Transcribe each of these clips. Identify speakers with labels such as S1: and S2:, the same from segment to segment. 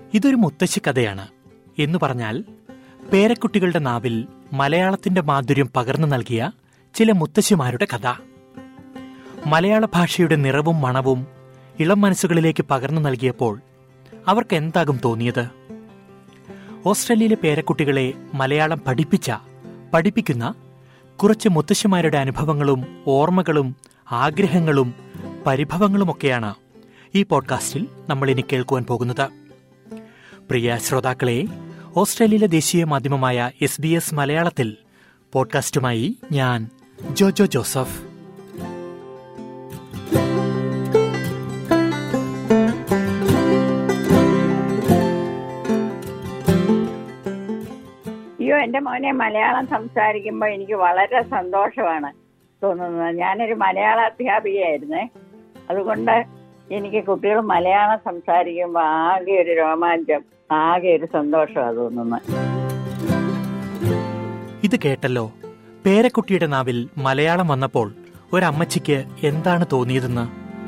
S1: ഇതൊരു മുത്തശ്ശി കഥയാണ് എന്ന് പറഞ്ഞാൽ പേരക്കുട്ടികളുടെ നാവിൽ മലയാളത്തിന്റെ മാധുര്യം പകർന്നു നൽകിയ ചില മുത്തശ്ശിമാരുടെ കഥ മലയാള ഭാഷയുടെ നിറവും മണവും ഇളം മനസ്സുകളിലേക്ക് പകർന്നു നൽകിയപ്പോൾ അവർക്ക് എന്താകും തോന്നിയത് ഓസ്ട്രേലിയയിലെ പേരക്കുട്ടികളെ മലയാളം പഠിപ്പിച്ച പഠിപ്പിക്കുന്ന കുറച്ച് മുത്തശ്ശിമാരുടെ അനുഭവങ്ങളും ഓർമ്മകളും ആഗ്രഹങ്ങളും പരിഭവങ്ങളുമൊക്കെയാണ് ഈ പോഡ്കാസ്റ്റിൽ നമ്മൾ ഇനി കേൾക്കുവാൻ പോകുന്നത് പ്രിയ ശ്രോതാക്കളെ ഓസ്ട്രേലിയയിലെ ദേശീയ മാധ്യമമായ എസ് ബി എസ് മലയാളത്തിൽ പോഡ്കാസ്റ്റുമായി ഞാൻ ജോജോ ജോസഫ്
S2: അയ്യോ എന്റെ മോനെ മലയാളം സംസാരിക്കുമ്പോൾ എനിക്ക് വളരെ സന്തോഷമാണ് തോന്നുന്നത് ഞാനൊരു മലയാള അധ്യാപികയായിരുന്നേ അതുകൊണ്ട് എനിക്ക് കുട്ടികൾ മലയാളം സംസാരിക്കുമ്പോൾ ആകെ ഒരു രോമാഞ്ചം ആകെ ഒരു സന്തോഷമാണ് തോന്നുന്നത്
S1: ഇത് കേട്ടല്ലോ പേരക്കുട്ടിയുടെ നാവിൽ മലയാളം വന്നപ്പോൾ ഒരമ്മച്ചിക്ക് എന്താണ് തോന്നിയതെന്ന്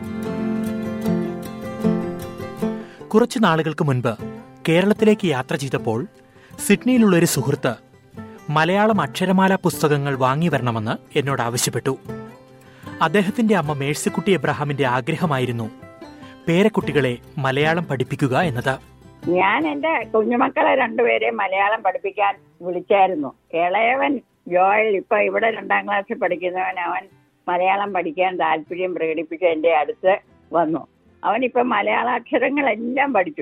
S1: കുറച്ചു നാളുകൾക്ക് മുൻപ് കേരളത്തിലേക്ക് യാത്ര ചെയ്തപ്പോൾ സിഡ്നിയിലുള്ള ഒരു സുഹൃത്ത് മലയാളം അക്ഷരമാല പുസ്തകങ്ങൾ വാങ്ങി വരണമെന്ന് എന്നോട് ആവശ്യപ്പെട്ടു അദ്ദേഹത്തിന്റെ അമ്മ മേഴ്സിക്കുട്ടി എബ്രഹാമിന്റെ ആഗ്രഹമായിരുന്നു പേരക്കുട്ടികളെ മലയാളം പഠിപ്പിക്കുക എന്നത്
S2: ഞാൻ എന്റെ കുഞ്ഞുമക്കളെ രണ്ടുപേരെ മലയാളം പഠിപ്പിക്കാൻ വിളിച്ചായിരുന്നു ഇളയവൻ ജോയൽ ഇപ്പൊ ഇവിടെ രണ്ടാം ക്ലാസ്സിൽ പഠിക്കുന്നവൻ അവൻ മലയാളം പഠിക്കാൻ താല്പര്യം പ്രകടിപ്പിച്ച് എന്റെ അടുത്ത് വന്നു അവനിപ്പോ മലയാളാക്ഷരങ്ങളെല്ലാം പഠിച്ചു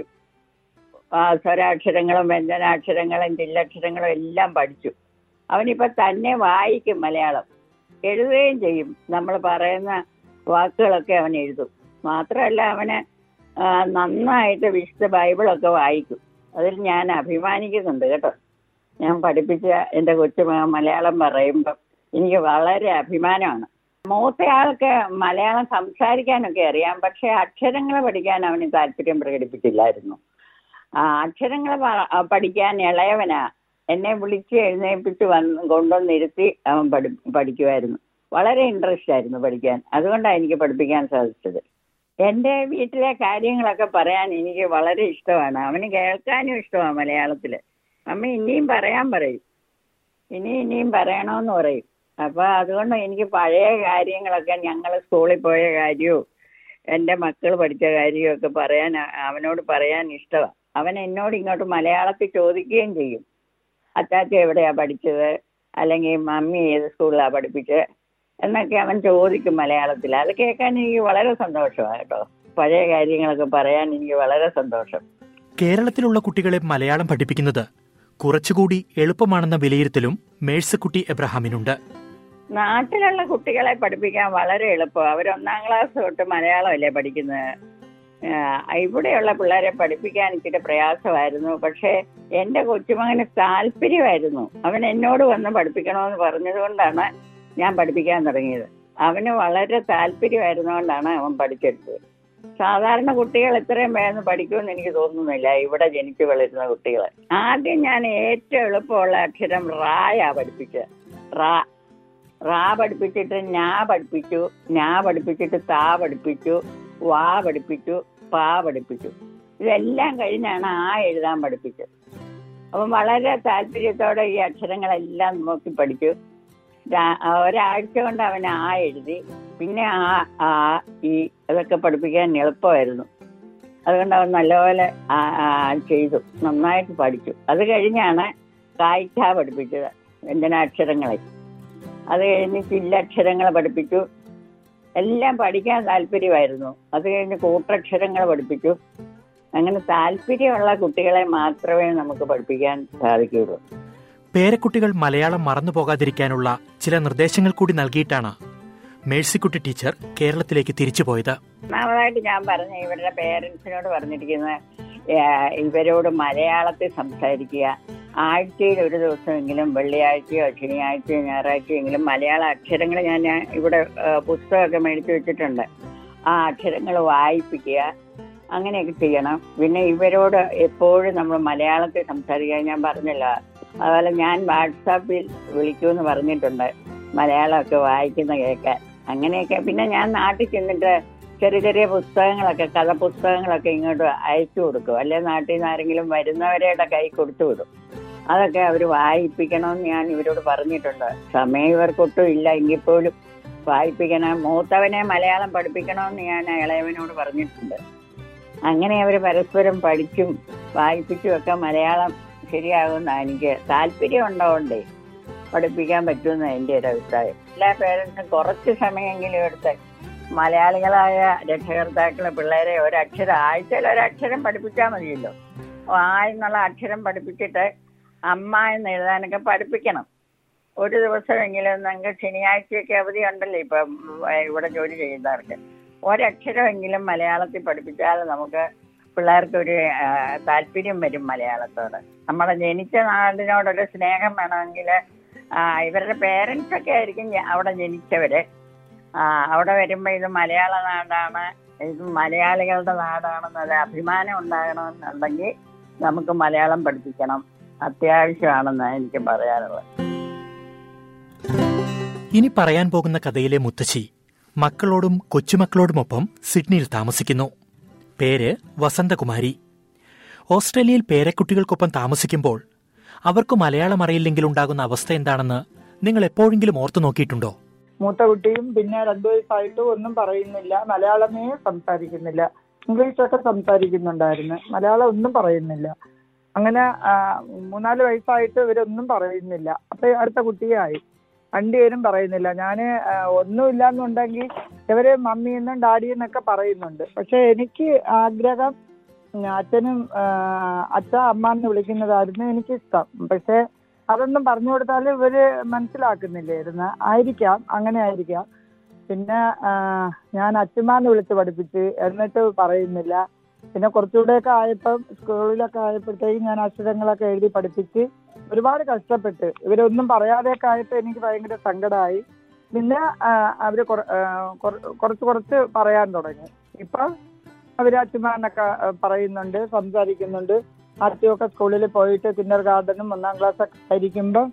S2: ആ, സ്വരാക്ഷരങ്ങളും വ്യഞ്ജനാക്ഷരങ്ങളും ജില്ലക്ഷരങ്ങളും എല്ലാം പഠിച്ചു അവനിപ്പോ തന്നെ വായിക്കും മലയാളം എഴുതുകയും ചെയ്യും നമ്മൾ പറയുന്ന വാക്കുകളൊക്കെ അവൻ എഴുതും മാത്രമല്ല അവന് ആ, നന്നായിട്ട് വിശുദ്ധ ബൈബിളൊക്കെ വായിക്കും അതിൽ ഞാൻ അഭിമാനിക്കുന്നുണ്ട് കേട്ടോ ഞാൻ പഠിപ്പിച്ച എൻ്റെ കൊച്ചുമകൻ മലയാളം പറയുമ്പം എനിക്ക് വളരെ അഭിമാനമാണ് മൂത്തയാൾക്ക് മലയാളം സംസാരിക്കാനൊക്കെ അറിയാം പക്ഷെ അക്ഷരങ്ങൾ പഠിക്കാൻ അവന് താല്പര്യം പ്രകടിപ്പിച്ചില്ലായിരുന്നു ആ അക്ഷരങ്ങൾ പഠിക്കാൻ ഇളയവനാ എന്നെ വിളിച്ച് എഴുന്നേൽപ്പിച്ച് വന്ന് കൊണ്ടുവന്നിരുത്തി അവൻ പഠി പഠിക്കുമായിരുന്നു വളരെ ഇൻട്രസ്റ്റ് ആയിരുന്നു പഠിക്കാൻ അതുകൊണ്ടാണ് എനിക്ക് പഠിപ്പിക്കാൻ സാധിച്ചത് എൻ്റെ വീട്ടിലെ കാര്യങ്ങളൊക്കെ പറയാൻ എനിക്ക് വളരെ ഇഷ്ടമാണ് അവന് കേൾക്കാനും ഇഷ്ടമാണ് മലയാളത്തിൽ അമ്മ ഇനിയും പറയാൻ പറയും ഇനി ഇനിയും പറയണമെന്ന് പറയും അപ്പൊ അതുകൊണ്ട് എനിക്ക് പഴയ കാര്യങ്ങളൊക്കെ ഞങ്ങൾ സ്കൂളിൽ പോയ കാര്യവും എൻ്റെ മക്കൾ പഠിച്ച കാര്യവും ഒക്കെ പറയാൻ അ- അവനോട് പറയാൻ ഇഷ്ടമാണ് അവൻ എന്നോട് ഇങ്ങോട്ട് മലയാളത്തിൽ ചോദിക്കുകയും ചെയ്യും അച്ചാച്ച എവിടെയാ പഠിച്ചത് അല്ലെങ്കിൽ മമ്മി ഏത് സ്കൂളിലാണ് പഠിപ്പിച്ചത് എന്നൊക്കെ അവൻ ചോദിക്കും മലയാളത്തിൽ അത് കേൾക്കാൻ എനിക്ക് വളരെ സന്തോഷമാണ് കേട്ടോ പഴയ കാര്യങ്ങളൊക്കെ പറയാൻ എനിക്ക് വളരെ സന്തോഷം
S1: കേരളത്തിലുള്ള കുട്ടികളെ മലയാളം പഠിപ്പിക്കുന്നത് കുറച്ചുകൂടി എളുപ്പമാണെന്ന വിലയിരുത്തലും മേഴ്സിക്കുട്ടി എബ്രഹാമിനുണ്ട്
S2: നാട്ടിലുള്ള കുട്ടികളെ പഠിപ്പിക്കാൻ വളരെ എളുപ്പമാണ് അവർ ഒന്നാം ക്ലാസ് തൊട്ട് മലയാളമല്ലേ പഠിക്കുന്നത് ആഹ് ഇവിടെയുള്ള പിള്ളേരെ പഠിപ്പിക്കാൻ ഇച്ചിരി പ്രയാസമായിരുന്നു പക്ഷേ എന്റെ കൊച്ചുമകന് താല്പര്യമായിരുന്നു അവൻ എന്നോട് വന്ന് പഠിപ്പിക്കണമെന്ന് പറഞ്ഞതുകൊണ്ടാണ് ഞാൻ പഠിപ്പിക്കാൻ തുടങ്ങിയത് അവന് വളരെ താല്പര്യമായിരുന്നുകൊണ്ടാണ് അവൻ പഠിച്ചെടുത്തത് സാധാരണ കുട്ടികൾ ഇത്രയും വേഗം പഠിക്കുമെന്ന് എനിക്ക് തോന്നുന്നില്ല ഇവിടെ ജനിച്ചു വളരുന്ന കുട്ടികൾ ആദ്യം ഞാൻ ഏറ്റവും എളുപ്പമുള്ള അക്ഷരം റായാ പഠിപ്പിച്ചത് റാ റാ പഠിപ്പിച്ചിട്ട് ഞാ പഠിപ്പിച്ചു ഞാ പഠിപ്പിച്ചിട്ട് താ പഠിപ്പിച്ചു വാ പഠിപ്പിച്ചു പാ പഠിപ്പിച്ചു ഇതെല്ലാം കഴിഞ്ഞാണ് ആ എഴുതാൻ പഠിപ്പിച്ചത് അപ്പം വളരെ താല്പര്യത്തോടെ ഈ അക്ഷരങ്ങളെല്ലാം നോക്കി പഠിച്ചു രാ- ഒരാഴ്ച കൊണ്ട് അവൻ ആ എഴുതി പിന്നെ ആ ആ ഈ അതൊക്കെ പഠിപ്പിക്കാൻ എളുപ്പമായിരുന്നു അതുകൊണ്ട് അവൻ നല്ലപോലെ ആ, ആ, ചെയ്തു നന്നായിട്ട് പഠിച്ചു അത് കഴിഞ്ഞാണ് കായ്ക്ക പഠിപ്പിച്ചത് വ്യഞ്ജനാക്ഷരങ്ങളെ അത് കഴിഞ്ഞ് ചില്ലക്ഷരങ്ങൾ പഠിപ്പിച്ചു എല്ലാം പഠിക്കാൻ താല്പര്യമായിരുന്നു അത് കഴിഞ്ഞ് കൂട്ടക്ഷരങ്ങൾ പഠിപ്പിച്ചു അങ്ങനെ താല്പര്യമുള്ള കുട്ടികളെ മാത്രമേ നമുക്ക് പഠിപ്പിക്കാൻ സാധിക്കുകയുള്ളൂ
S1: പേരക്കുട്ടികൾ മലയാളം മറന്നു പോകാതിരിക്കാനുള്ള ചില നിർദ്ദേശങ്ങൾ കൂടി നൽകിയിട്ടാണ് മേഴ്സിക്കുട്ടി ടീച്ചർ കേരളത്തിലേക്ക് തിരിച്ചുപോയത്
S2: ഒന്നാമതായിട്ട് ഞാൻ പറഞ്ഞ ഇവരുടെ പേരൻസിനോട് പറഞ്ഞിരിക്കുന്നത് ഏഹ്, ഇവരോട് മലയാളത്തിൽ സംസാരിക്കുക ആഴ്ചയിൽ ഒരു ദിവസമെങ്കിലും വെള്ളിയാഴ്ചയോ ശനിയാഴ്ചയോ ഞായറാഴ്ചയോ എങ്കിലും മലയാള അക്ഷരങ്ങൾ ഞാൻ ഇവിടെ ഏഹ്, പുസ്തകമൊക്കെ മേടിച്ചു വെച്ചിട്ടുണ്ട് ആ അക്ഷരങ്ങൾ വായിപ്പിക്കുക അങ്ങനെയൊക്കെ ചെയ്യണം പിന്നെ ഇവരോട് എപ്പോഴും നമ്മൾ മലയാളത്തിൽ സംസാരിക്കുക ഞാൻ പറഞ്ഞല്ലോ അതുപോലെ ഞാൻ വാട്സാപ്പിൽ വിളിക്കുമെന്ന് പറഞ്ഞിട്ടുണ്ട് മലയാളമൊക്കെ വായിക്കുന്ന കേൾക്കാൻ അങ്ങനെയൊക്കെ പിന്നെ ഞാൻ നാട്ടിൽ ചെന്നിട്ട് ചെറിയ ചെറിയ പുസ്തകങ്ങളൊക്കെ കഥ പുസ്തകങ്ങളൊക്കെ ഇങ്ങോട്ട് അയച്ചു കൊടുക്കും അല്ലെ നാട്ടിൽ നിന്ന് ആരെങ്കിലും വരുന്നവരുടെ കൈ കൊടുത്തു വിടും അതൊക്കെ അവർ വായിപ്പിക്കണമെന്ന് ഞാൻ ഇവരോട് പറഞ്ഞിട്ടുണ്ട് സമയം ഇവർക്കൊട്ടും ഇല്ല എങ്കിൽ പോലും വായിപ്പിക്കണം മൂത്തവനെ മലയാളം പഠിപ്പിക്കണമെന്ന് ഞാൻ ഇളയവനോട് പറഞ്ഞിട്ടുണ്ട് അങ്ങനെ അവർ പരസ്പരം പഠിച്ചും വായിപ്പിച്ചും ഒക്കെ മലയാളം ശരിയാകുമെന്നാണ് എനിക്ക് താല്പര്യം ഉണ്ടാവണ്ടേ പഠിപ്പിക്കാൻ പറ്റുമെന്ന് എൻ്റെ ഒരു അഭിപ്രായം എല്ലാ പേരൻസും കുറച്ച് സമയമെങ്കിലും എടുത്ത് മലയാളികളായ രക്ഷകർത്താക്കളെ പിള്ളേരെ ഒരക്ഷരം ആഴ്ചയിൽ ഒരക്ഷരം പഠിപ്പിച്ചാൽ മതിയല്ലോ ആ എന്നുള്ള അക്ഷരം പഠിപ്പിച്ചിട്ട് അമ്മ എന്ന് എഴുതാനൊക്കെ പഠിപ്പിക്കണം ഒരു ദിവസമെങ്കിലും നിങ്ങൾക്ക് ശനിയാഴ്ചയൊക്കെ അവധി ഉണ്ടല്ലോ ഇപ്പം ഉം, ഇവിടെ ജോലി ചെയ്യുന്നവർക്ക് ഒരക്ഷരമെങ്കിലും മലയാളത്തിൽ പഠിപ്പിച്ചാൽ നമുക്ക് പിള്ളേർക്ക് ഒരു ആ, താല്പര്യം വരും മലയാളത്തോട് നമ്മുടെ ജനിച്ച നാടിനോടൊരു സ്നേഹം വേണമെങ്കിൽ ഇവരുടെ പേരൻസ് ഒക്കെ ആയിരിക്കും ജ- അവിടെ ജനിച്ചവര് ആ, അവിടെ വരുമ്പോൾ ഇത് മലയാള നാടാണ് ഇത് മലയാളികളുടെ നാടാണെന്നൊരു അഭിമാനം ഉണ്ടാകണമെന്നുണ്ടെങ്കിൽ നമുക്ക് മലയാളം പഠിപ്പിക്കണം അത്യാവശ്യമാണെന്ന് എനിക്ക് പറയാനുള്ളത്
S1: ഇനി പറയാൻ പോകുന്ന കഥയിലെ മുത്തശ്ശി മക്കളോടും കൊച്ചുമക്കളോടുമൊപ്പം സിഡ്നിയിൽ താമസിക്കുന്നു പേര് വസന്തകുമാരി ഓസ്ട്രേലിയയിൽ പേരക്കുട്ടികൾക്കൊപ്പം താമസിക്കുമ്പോൾ അവർക്ക് മലയാളം അറിയില്ലെങ്കിൽ ഉണ്ടാകുന്ന അവസ്ഥ എന്താണെന്ന് നിങ്ങൾ എപ്പോഴെങ്കിലും ഓർത്തു നോക്കിയിട്ടുണ്ടോ
S3: മൂത്ത കുട്ടിയും പിന്നെ രണ്ടു വയസ്സായിട്ടും ഒന്നും പറയുന്നില്ല മലയാളമേ സംസാരിക്കുന്നില്ല ഇംഗ്ലീഷൊക്കെ സംസാരിക്കുന്നുണ്ടായിരുന്നു മലയാളം ഒന്നും പറയുന്നില്ല അങ്ങനെ ആ, മൂന്നാല് വയസ്സായിട്ട് ഇവരൊന്നും പറയുന്നില്ല അപ്പൊ അടുത്ത കുട്ടിയായി രണ്ടുപേരും പറയുന്നില്ല ഞാൻ ഒന്നുമില്ല എന്നുണ്ടെങ്കിൽ ഇവര് മമ്മിയെന്നും ഡാഡിയെന്നൊക്കെ പറയുന്നുണ്ട് പക്ഷെ എനിക്ക് ആഗ്രഹം ഉം, അച്ഛനും ആ, അച്ഛ അമ്മ എന്ന് വിളിക്കുന്നതായിരുന്നു എനിക്കിഷ്ടം പക്ഷെ അതൊന്നും പറഞ്ഞു കൊടുത്താൽ ഇവര് മനസ്സിലാക്കുന്നില്ലായിരുന്നു ആയിരിക്കാം അങ്ങനെ ആയിരിക്കാം പിന്നെ ആ, ഞാൻ അച്ഛമാന്ന് വിളിച്ച് പഠിപ്പിച്ച് എന്നിട്ട് പറയുന്നില്ല പിന്നെ കുറച്ചുകൂടെയൊക്കെ ആയപ്പം സ്കൂളിലൊക്കെ ആയപ്പോഴത്തേക്കും ഞാൻ അക്ഷരങ്ങളൊക്കെ എഴുതി പഠിപ്പിച്ച് ഒരുപാട് കഷ്ടപ്പെട്ട് ഇവരൊന്നും പറയാതെയൊക്കെ ആയപ്പോൾ എനിക്ക് ഭയങ്കര സങ്കടമായി പിന്നെ ആ, അവര് കുറ- ആ, കുറ- കുറച്ച് കുറച്ച് പറയാൻ തുടങ്ങി ഇപ്പൊ അവര് അച്ഛമാന്നൊക്കെ ആ, പറയുന്നുണ്ട് സംസാരിക്കുന്നുണ്ട് ആദ്യമൊക്കെ സ്കൂളിൽ പോയിട്ട് കിൻഡർ ഗാർഡനും ഒന്നാം ക്ലാസ് ഒക്കെ ആയിരിക്കുമ്പോൾ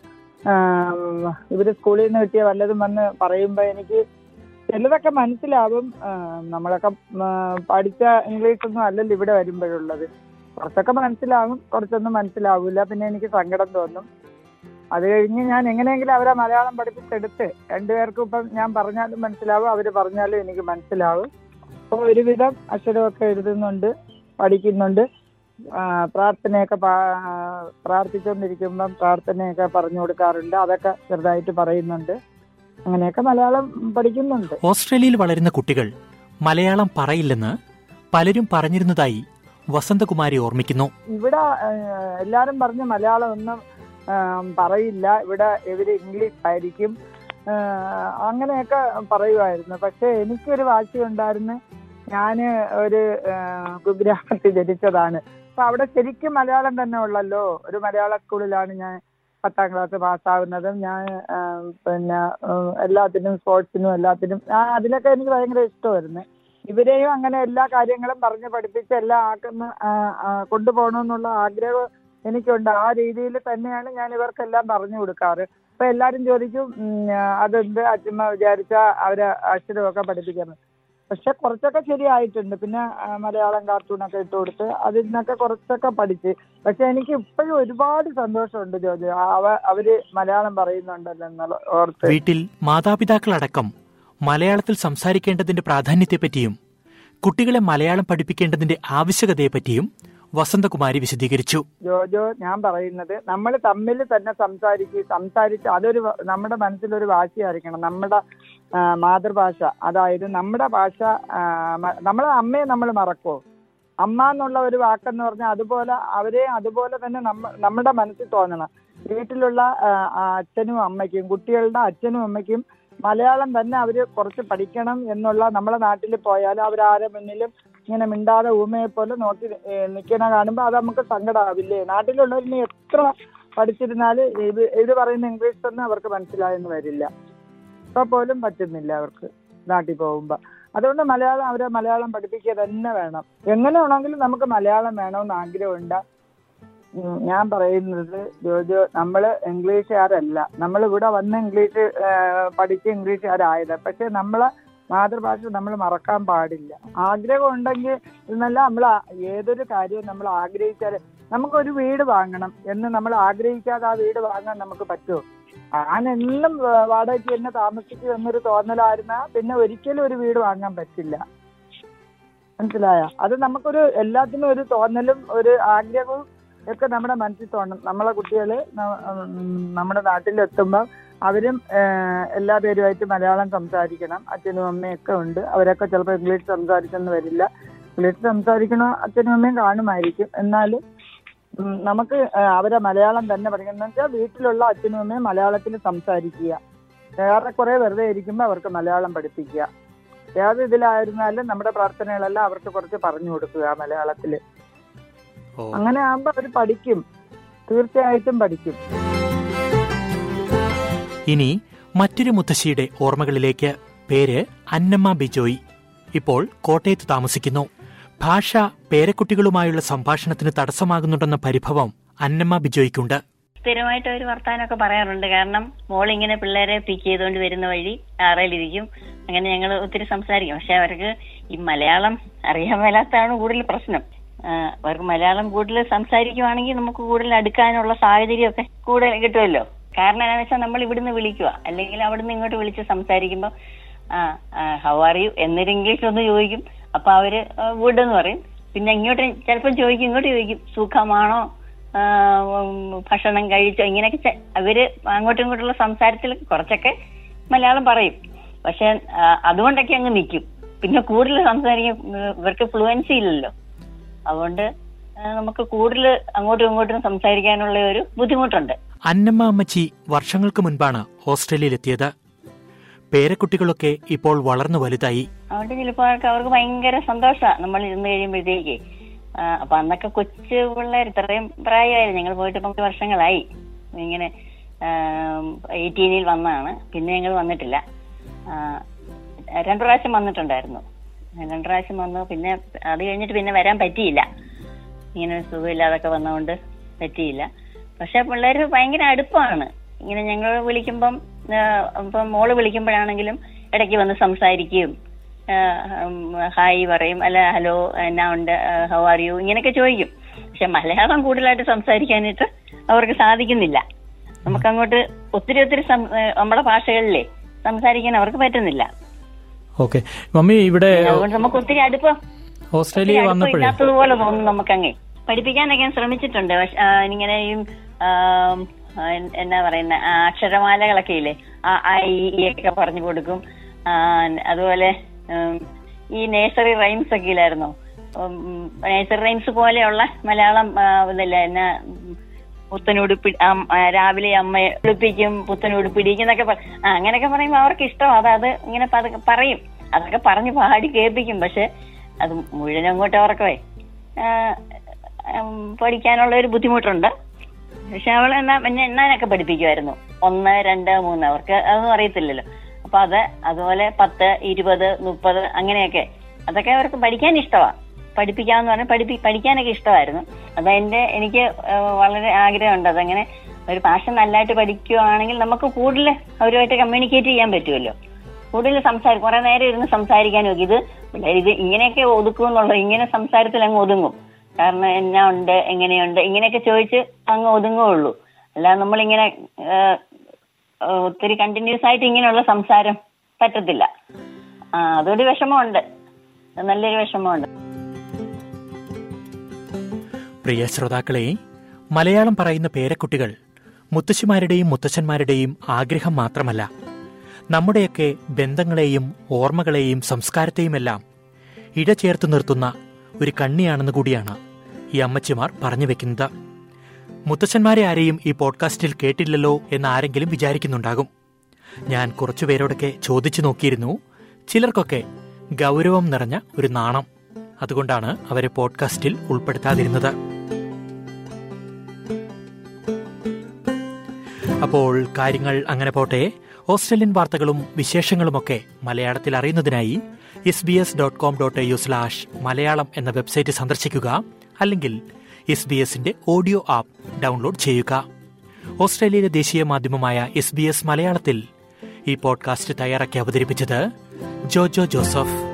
S3: ഇവര് സ്കൂളിൽ നിന്ന് കിട്ടിയ വല്ലതും വന്ന് പറയുമ്പോൾ എനിക്ക് ചിലതൊക്കെ മനസ്സിലാവും ആ, നമ്മളൊക്കെ ആ, പഠിച്ച ഇംഗ്ലീഷ് ഒന്നും അല്ലല്ലോ ഇവിടെ വരുമ്പോഴുള്ളത് കുറച്ചൊക്കെ മനസ്സിലാവും കുറച്ചൊന്നും മനസ്സിലാവില്ല പിന്നെ എനിക്ക് സങ്കടം തോന്നും അത് കഴിഞ്ഞ് ഞാൻ എങ്ങനെയെങ്കിലും അവരെ മലയാളം പഠിപ്പിച്ചെടുത്ത് രണ്ടുപേർക്കും ഇപ്പം ഞാൻ പറഞ്ഞാലും മനസ്സിലാവും അവർ പറഞ്ഞാലും എനിക്ക് മനസ്സിലാവും അപ്പോൾ ഒരുവിധം അക്ഷരമൊക്കെ എഴുതുന്നുണ്ട് പഠിക്കുന്നുണ്ട് ആ, പ്രാർത്ഥനയൊക്കെ പാ- പ്രാർത്ഥിച്ചുകൊണ്ടിരിക്കുമ്പം പ്രാർത്ഥനയൊക്കെ പറഞ്ഞു കൊടുക്കാറുണ്ട് അതൊക്കെ ചെറുതായിട്ട് പറയുന്നുണ്ട് അങ്ങനെയൊക്കെ മലയാളം പഠിക്കുന്നുണ്ട്
S1: ഓസ്ട്രേലിയയിൽ വളരുന്ന കുട്ടികൾ മലയാളം പറയില്ലെന്ന് പലരും പറഞ്ഞിരുന്നതായി വസന്തകുമാരി ഓർമ്മിക്കുന്നു
S3: ഇവിടെ ആ, എല്ലാരും പറഞ്ഞ് മലയാളം ഒന്നും ആ, പറയില്ല ഇവിടെ ഇവര് ഇംഗ്ലീഷ് ആയിരിക്കും ആ, അങ്ങനെയൊക്കെ പറയുമായിരുന്നു പക്ഷെ എനിക്കൊരു വാശിയുണ്ടായിരുന്നു ഞാന് ഒരു ആ, കുഗ്രാമത്തിൽ ജനിച്ചതാണ് അപ്പൊ അവിടെ ശരിക്കും മലയാളം തന്നെ ഉള്ളല്ലോ ഒരു മലയാള സ്കൂളിലാണ് ഞാൻ പത്താം ക്ലാസ് പാസ്സാവുന്നതും ഞാൻ ആ, പിന്നെ ആ, എല്ലാത്തിനും സ്പോർട്സിനും എല്ലാത്തിനും ആ, അതിലൊക്കെ എനിക്ക് ഭയങ്കര ഇഷ്ടമായിരുന്നു ഇവരെയും അങ്ങനെ എല്ലാ കാര്യങ്ങളും പറഞ്ഞ് പഠിപ്പിച്ച് എല്ലാം ആക്കുന്ന ആ, ആ, കൊണ്ടുപോകണമെന്നുള്ള ആഗ്രഹം എനിക്കുണ്ട് ആ രീതിയിൽ തന്നെയാണ് ഞാൻ ഇവർക്കെല്ലാം പറഞ്ഞു കൊടുക്കാറ് അപ്പൊ എല്ലാരും ചോദിക്കും ഉം, ആ, അതെന്ത് അച്ഛമ്മ വിചാരിച്ച അവരെ അക്ഷരമൊക്കെ പഠിപ്പിക്കുന്നത് പക്ഷെ കുറച്ചൊക്കെ ശരിയായിട്ടുണ്ട് പിന്നെ ആ, മലയാളം കാർട്ടൂണൊക്കെ ഇട്ട് കൊടുത്ത് അതിൽ നിന്നൊക്കെ കുറച്ചൊക്കെ പഠിച്ച് പക്ഷെ എനിക്ക് ഇപ്പോഴും ഒരുപാട് സന്തോഷമുണ്ട് ജോലി അവ അവര് മലയാളം പറയുന്നുണ്ടല്ലോ എന്നുള്ള ഓർത്ത്
S1: വീട്ടിൽ മാതാപിതാക്കളടക്കം മലയാളത്തിൽ സംസാരിക്കേണ്ടതിന്റെ പ്രാധാന്യത്തെപ്പറ്റിയും കുട്ടികളെ മലയാളം പഠിപ്പിക്കേണ്ടതിന്റെ ആവശ്യകതയെപ്പറ്റിയും വസന്തകുമാരി വിശദീകരിച്ചു
S3: ജോജോ ഞാൻ പറയുന്നത് നമ്മൾ തമ്മിൽ തന്നെ സംസാരിക്കുക സംസാരിച്ച് അതൊരു വ- നമ്മുടെ മനസ്സിലൊരു വാശിയായിരിക്കണം നമ്മുടെ ആ, മാതൃഭാഷ അതായത് നമ്മുടെ ഭാഷ ആ, മ- നമ്മളെ അമ്മയെ നമ്മൾ മറക്കുമോ അമ്മ എന്നുള്ള ഒരു വാക്കെന്ന് പറഞ്ഞാൽ അതുപോലെ അവരെ അതുപോലെ തന്നെ നമ്മ നമ്മുടെ മനസ്സിൽ തോന്നണം വീട്ടിലുള്ള ആ, ആ അച്ഛനും അമ്മയ്ക്കും കുട്ടികളുടെ അച്ഛനും അമ്മയ്ക്കും മലയാളം തന്നെ അവര് കുറച്ച് പഠിക്കണം എന്നുള്ള നമ്മളെ നാട്ടിൽ പോയാൽ അവരാരെ മുന്നിലും ഇങ്ങനെ മിണ്ടാതെ ഊമയെ പോലെ നോക്കി നിൽക്കണ കാണുമ്പോൾ അത് നമുക്ക് സങ്കടമാവില്ലേ നാട്ടിലുള്ളവരിനി എത്ര പഠിച്ചിരുന്നാല് ഇത് ഇത് പറയുന്ന ഇംഗ്ലീഷ് ഒന്നും അവർക്ക് മനസ്സിലായെന്ന് വരില്ല ഇപ്പൊ പോലും പറ്റുന്നില്ല അവർക്ക് നാട്ടിൽ പോകുമ്പോ അതുകൊണ്ട് മലയാളം അവരെ മലയാളം പഠിപ്പിക്കുക തന്നെ വേണം എങ്ങനെ വേണമെങ്കിലും നമുക്ക് മലയാളം വേണമെന്ന് ആഗ്രഹമുണ്ട് ഉം, ഞാൻ പറയുന്നത് ജോജോ നമ്മള് ഇംഗ്ലീഷുകാരല്ല നമ്മൾ ഇവിടെ വന്ന് ഇംഗ്ലീഷ് ആ, പഠിച്ച് ഇംഗ്ലീഷുകാരായത് പക്ഷെ നമ്മളെ മാതൃഭാഷ നമ്മൾ മറക്കാൻ പാടില്ല ആഗ്രഹം ഉണ്ടെങ്കിൽ എന്നല്ല നമ്മൾ ഏതൊരു കാര്യവും നമ്മൾ ആഗ്രഹിച്ചാൽ നമുക്കൊരു വീട് വാങ്ങണം എന്ന് നമ്മൾ ആഗ്രഹിക്കാതെ ആ വീട് വാങ്ങാൻ നമുക്ക് പറ്റുമോ ഞാൻ എന്നും വ- വാടകയ്ക്ക് തന്നെ താമസിക്കും എന്നൊരു തോന്നലായിരുന്ന പിന്നെ ഒരിക്കലും ഒരു വീട് വാങ്ങാൻ പറ്റില്ല മനസ്സിലായ അത് നമുക്കൊരു എല്ലാത്തിനും ഒരു തോന്നലും ഒരു ആഗ്രഹവും ഒക്കെ നമ്മുടെ മനസ്സിൽ തോന്നും നമ്മളെ കുട്ടികള് ന- ഉം, നമ്മുടെ നാട്ടിലെത്തുമ്പോൾ അവരും ഏഹ്, എല്ലാ പേരുമായിട്ട് മലയാളം സംസാരിക്കണം അച്ഛനും അമ്മയും ഒക്കെ ഉണ്ട് അവരൊക്കെ ചിലപ്പോൾ ഇംഗ്ലീഷ് സംസാരിച്ചെന്ന് വരില്ല ഇംഗ്ലീഷ് സംസാരിക്കണ അച്ഛനും അമ്മയും കാണുമായിരിക്കും എന്നാലും ഉം, നമുക്ക് ഏഹ്, അവരെ മലയാളം തന്നെ പഠിക്കണം എന്ന് വെച്ചാൽ വീട്ടിലുള്ള അച്ഛനും അമ്മയും മലയാളത്തിൽ സംസാരിക്കുക ഏറെക്കുറെ വെറുതെ ഇരിക്കുമ്പോൾ അവർക്ക് മലയാളം പഠിപ്പിക്കുക ഏത് ഇതിലായിരുന്നാലും നമ്മുടെ പ്രാർത്ഥനകളെല്ലാം അവർക്ക് കുറച്ച് പറഞ്ഞു കൊടുക്കുക മലയാളത്തിൽ
S1: ഓ
S3: അങ്ങനെ ആകുമ്പോൾ അവർ പഠിക്കും തീർച്ചയായിട്ടും പഠിക്കും
S1: ഇനി മറ്റൊരു മുത്തശ്ശിയുടെ ഓർമ്മകളിലേക്ക് പേര് അന്നമ്മ ബിജോയ് ഇപ്പോൾ കോട്ടയത്ത് താമസിക്കുന്നു ഭാഷ പേരക്കുട്ടികളുമായുള്ള സംഭാഷണത്തിന് തടസ്സമാകുന്നുണ്ടെന്ന പരിഭവം അന്നമ്മ ബിജോയ്ക്കുണ്ട്
S4: സ്ഥിരമായിട്ട് ഒരു വർത്താനമൊക്കെ പറയാറുണ്ട് കാരണം മോൾ ഇങ്ങനെ പിള്ളേരെ പിക്ക് ചെയ്തുകൊണ്ട് വരുന്ന വഴി ആറയിലിരിക്കും അങ്ങനെ ഞങ്ങൾ ഒത്തിരി സംസാരിക്കും പക്ഷെ അവർക്ക് ഈ മലയാളം അറിയാൻ മേലാത്തതാണ് കൂടുതൽ പ്രശ്നം ആ, അവർക്ക് മലയാളം കൂടുതൽ സംസാരിക്കുവാണെങ്കിൽ നമുക്ക് കൂടുതൽ അടുക്കാനുള്ള സാഹചര്യമൊക്കെ കൂടുതൽ കിട്ടുമല്ലോ കാരണം എന്താണെന്ന് വെച്ചാൽ നമ്മൾ ഇവിടുന്ന് വിളിക്കുക അല്ലെങ്കിൽ അവിടുന്ന് ഇങ്ങോട്ട് വിളിച്ച് സംസാരിക്കുമ്പോൾ ഹൗ ആർ യു എന്നൊരു ഇംഗ്ലീഷ് ഒന്ന് ചോദിക്കും അപ്പൊ അവര് വുഡ് എന്ന് പറയും പിന്നെ ഇങ്ങോട്ട് ചിലപ്പോൾ ചോദിക്കും ഇങ്ങോട്ട് ചോദിക്കും സുഖമാണോ ആ, ഉം, ഭക്ഷണം കഴിച്ചോ ഇങ്ങനെയൊക്കെ ചെ- അവര് അങ്ങോട്ടും ഇങ്ങോട്ടുള്ള സംസാരത്തിൽ കുറച്ചൊക്കെ മലയാളം പറയും പക്ഷെ ആ, അതുകൊണ്ടൊക്കെ അങ്ങ് നിൽക്കും പിന്നെ കൂടുതൽ സംസാരിക്കാൻ ഉം, ഇവർക്ക് ഫ്ലുവൻസി ഇല്ലല്ലോ അതുകൊണ്ട് ആ, നമുക്ക് കൂടുതൽ അങ്ങോട്ടും ഇങ്ങോട്ടും സംസാരിക്കാനുള്ള ഒരു ബുദ്ധിമുട്ടുണ്ട്
S1: അന്നമ്മ അമ്മച്ചി വർഷങ്ങൾക്ക് മുൻപാണ് ഓസ്ട്രേലിയയിലെത്തിയത് പേരക്കുട്ടികളൊക്കെ ഇപ്പോൾ വളർന്നു വലുതായി
S4: അതുകൊണ്ട് ചിലപ്പോൾ അവർക്ക് അവർക്ക് ഭയങ്കര സന്തോഷമാണ് നമ്മൾ ഇരുന്ന് കഴിയുമ്പോഴത്തേക്ക് ആ, അപ്പൊ അന്നൊക്കെ കൊച്ചു പിള്ളേർ ഇത്രയും പ്രായമായിരുന്നു ഞങ്ങൾ പോയിട്ട് ഇപ്പം വർഷങ്ങളായി ഇങ്ങനെ എയ്റ്റീനിൽ വന്നതാണ് പിന്നെ ഞങ്ങൾ വന്നിട്ടില്ല ആ, രണ്ടു പ്രാവശ്യം വന്നിട്ടുണ്ടായിരുന്നു രണ്ടു പ്രാവശ്യം വന്നു പിന്നെ അത് കഴിഞ്ഞിട്ട് പിന്നെ വരാൻ പറ്റിയില്ല ഇങ്ങനെ സുഖമില്ലാതൊക്കെ വന്നതുകൊണ്ട് പറ്റിയില്ല പക്ഷെ പിള്ളേർ ഭയങ്കര അടുപ്പമാണ് ഇങ്ങനെ ഞങ്ങൾ വിളിക്കുമ്പം ആ, ഇപ്പം മോള് വിളിക്കുമ്പോഴാണെങ്കിലും ഇടയ്ക്ക് വന്ന് സംസാരിക്കുകയും ആ, ഉം, ഹായ് പറയും അല്ല ഹലോ എന്നാ ഉണ്ട് ഹൗ ആർ യു ഇങ്ങനെയൊക്കെ ചോദിക്കും പക്ഷെ മലയാളം കൂടുതലായിട്ട് സംസാരിക്കാനായിട്ട് അവർക്ക് സാധിക്കുന്നില്ല നമുക്കങ്ങോട്ട് ഒത്തിരി ഒത്തിരി സം- ഏ, നമ്മുടെ ഭാഷകളിലെ സംസാരിക്കാൻ അവർക്ക് പറ്റുന്നില്ല
S5: ഓക്കെ മമ്മി ഇവിടെ
S4: അതുകൊണ്ട് നമുക്ക് ഒത്തിരി അടുപ്പം
S5: ഓസ്ട്രേലിയ വന്നപ്പോഴേ
S4: ഇല്ലാത്തതുപോലെ തോന്നുന്നു നമുക്കങ്ങേ പഠിപ്പിക്കാനൊക്കെ ഞാൻ ശ്രമിച്ചിട്ടുണ്ട് പക്ഷെ ആ, ഇങ്ങനെ ഈ ആം, ആ, എൻ- എന്നാ പറയുന്ന ആ, അക്ഷരമാലകളൊക്കെ ഇല്ലേ ആ ആ, ഈ ഈ ഒക്കെ പറഞ്ഞു കൊടുക്കും ആ, അതുപോലെ ഉം, ഈ നേഴ്സറി റൈംസ് ഒക്കെ ഇല്ലായിരുന്നോ നേഴ്സറി റൈംസ് പോലെയുള്ള മലയാളം ആ, ഇതല്ലേ എന്നാ ഉം, പുത്തനുടുപ്പി അം- ആ, രാവിലെ അമ്മയെ കുളിപ്പിക്കും പുത്തനുടുപ്പിടിക്കും എന്നൊക്കെ പറ- ആ, അങ്ങനെയൊക്കെ പറയുമ്പോൾ അവർക്ക് ഇഷ്ടം അത് അത് ഇങ്ങനെ പതുക്കെ പറയും അതൊക്കെ പറഞ്ഞ് പാടി കേൾപ്പിക്കും പക്ഷെ അത് മുഴുവൻ അങ്ങോട്ട് അവർക്കേ ആ, ഉം, പഠിക്കാനുള്ള ഒരു ബുദ്ധിമുട്ടുണ്ട് പക്ഷെ അവൾ എന്നാ പിന്നെ എണ്ണാനൊക്കെ പഠിപ്പിക്കുമായിരുന്നു ഒന്ന് രണ്ട് മൂന്ന് അവർക്ക് അതൊന്നും അറിയത്തില്ലല്ലോ അപ്പൊ അത് അതുപോലെ പത്ത് ഇരുപത് മുപ്പത് അങ്ങനെയൊക്കെ അതൊക്കെ അവർക്ക് പഠിക്കാൻ ഇഷ്ടമാണ് പഠിപ്പിക്കാന്ന് പറഞ്ഞാൽ പഠിപ്പി പഠിക്കാനൊക്കെ ഇഷ്ടമായിരുന്നു അതെന്റെ എനിക്ക് ആ, വളരെ ആഗ്രഹമുണ്ട് അതങ്ങനെ ഒരു ഭാഷ നല്ലതായിട്ട് പഠിക്കുകയാണെങ്കിൽ നമുക്ക് കൂടുതൽ അവരുമായിട്ട് കമ്മ്യൂണിക്കേറ്റ് ചെയ്യാൻ പറ്റുമല്ലോ കൂടുതൽ സംസാരം കുറെ നേരം ഇരുന്ന് സംസാരിക്കാൻ നോക്കി ഇത് പിള്ളേർ ഇത് ഇങ്ങനെയൊക്കെ ഒതുക്കും എന്നുള്ളത് ഇങ്ങനെ സംസാരത്തിൽ അങ്ങ് ഒതുങ്ങും കാരണം എന്നാ ഉണ്ട് എങ്ങനെയുണ്ട് ഇങ്ങനെയൊക്കെ ചോദിച്ച് അങ്ങ് ഒതുങ്ങുള്ളൂ അല്ലാതെ നമ്മളിങ്ങനെ ആ, ആ, ഒത്തിരി കണ്ടിന്യൂസ് ആയിട്ട് ഇങ്ങനെയുള്ള സംസാരം പറ്റത്തില്ല ആ അതൊരു വിഷമമുണ്ട് നല്ലൊരു വിഷമമുണ്ട്
S1: പ്രിയ ശ്രോതാക്കളെ മലയാളം പറയുന്ന പേരക്കുട്ടികൾ മുത്തശ്ശിമാരുടെയും മുത്തച്ഛന്മാരുടെയും ആഗ്രഹം മാത്രമല്ല നമ്മുടെയൊക്കെ ബന്ധങ്ങളെയും ഓർമ്മകളെയും സംസ്കാരത്തെയുമെല്ലാം ഇഴചേർത്ത് നിർത്തുന്ന ഒരു കണ്ണിയാണെന്ന് കൂടിയാണ് ഈ അമ്മച്ചിമാർ പറഞ്ഞു വെക്കുന്നത് മുത്തച്ഛന്മാരെ ആരെയും ഈ പോഡ്കാസ്റ്റിൽ കേട്ടില്ലല്ലോ എന്ന് ആരെങ്കിലും വിചാരിക്കുന്നുണ്ടാകും ഞാൻ കുറച്ചുപേരോടൊക്കെ ചോദിച്ചു നോക്കിയിരുന്നു ചിലർക്കൊക്കെ ഗൗരവം നിറഞ്ഞ ഒരു നാണം അതുകൊണ്ടാണ് അവരെ പോഡ്കാസ്റ്റിൽ ഉൾപ്പെടുത്താതിരുന്നത് അപ്പോൾ കാര്യങ്ങൾ അങ്ങനെ പോട്ടെ ഓസ്ട്രേലിയൻ വാർത്തകളും വിശേഷങ്ങളുമൊക്കെ മലയാളത്തിൽ അറിയുന്നതിനായി S B S dot com dot U slash Malayalam എന്ന വെബ്സൈറ്റ് സന്ദർശിക്കുക അല്ലെങ്കിൽ എസ് ബി എസിന്റെ ഓഡിയോ ആപ്പ് ഡൗൺലോഡ് ചെയ്യുക ഓസ്ട്രേലിയയിലെ ദേശീയ മാധ്യമമായ എസ് ബി എസ് മലയാളത്തിൽ ഈ പോഡ്കാസ്റ്റ് തയ്യാറാക്കി അവതരിപ്പിച്ചത് ജോജോ ജോസഫ്